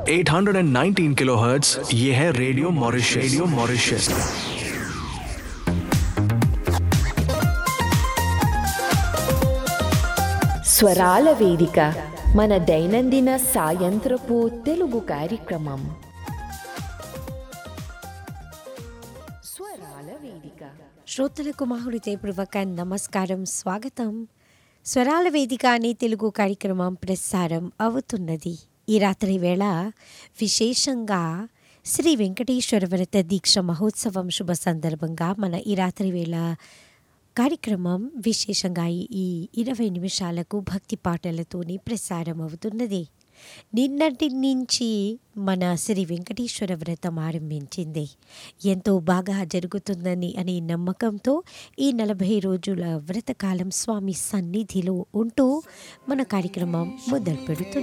819 kilohertz ये है radio Mauritius radio Mauritius స్వరాల వేదిక మన దైనందిన సాయంత్రపు తెలుగు కార్యక్రమం స్వరాల వేదిక శ్రోతలకు మా హృదయపూర్వక నమస్కారం స్వాగతం స్వరాల వేదిక అనే తెలుగు కార్యక్రమం ప్రసారం అవుతున్నది ఈ రాత్రి వేళ విశేషంగా శ్రీ వెంకటేశ్వర వ్రత దీక్ష మహోత్సవం శుభ సందర్భంగా మన ఈ రాత్రి వేళ కార్యక్రమం విశేషంగా ఈ ఇరవై నిమిషాలకు భక్తి పాటలతోని ప్రసారం అవుతున్నది నిన్నటి నుంచి మన శ్రీ వెంకటేశ్వర వ్రతం ఆరంభించింది ఎంతో బాగా జరుగుతుందని అనే నమ్మకంతో ఈ నలభై రోజుల వ్రతకాలం స్వామి సన్నిధిలో ఉంటూ మన కార్యక్రమం మొదలు పెడుతుంది